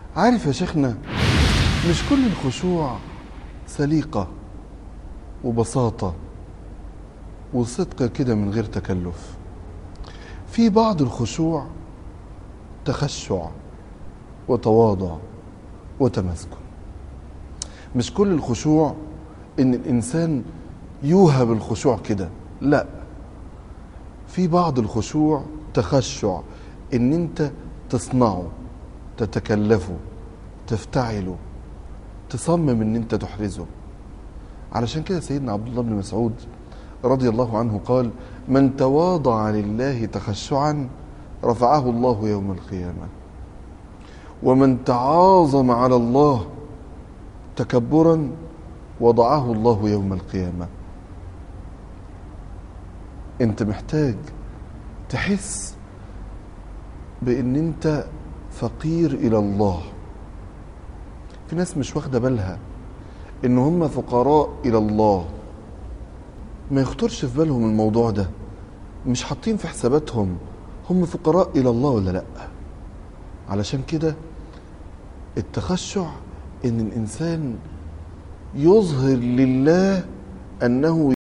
عارف يا شيخنا مش كل الخشوع سليقة وبساطة وصدق كده من غير تكلف في بعض الخشوع تخشع وتواضع وتمسكن مش كل الخشوع ان الانسان يوهب الخشوع كده لا في بعض الخشوع تخشع ان انت تصنعه تتكلفه تفتعله تصمم ان انت تحرزه علشان كده سيدنا عبد الله بن مسعود رضي الله عنه قال من تواضع لله تخشعا رفعه الله يوم القيامه ومن تعاظم على الله تكبرا وضعه الله يوم القيامه انت محتاج تحس بان انت فقير الى الله في ناس مش واخده بالها ان هم فقراء الى الله ما يخطرش في بالهم الموضوع ده مش حاطين في حساباتهم هم فقراء الى الله ولا لا علشان كده التخشع ان الانسان يظهر لله انه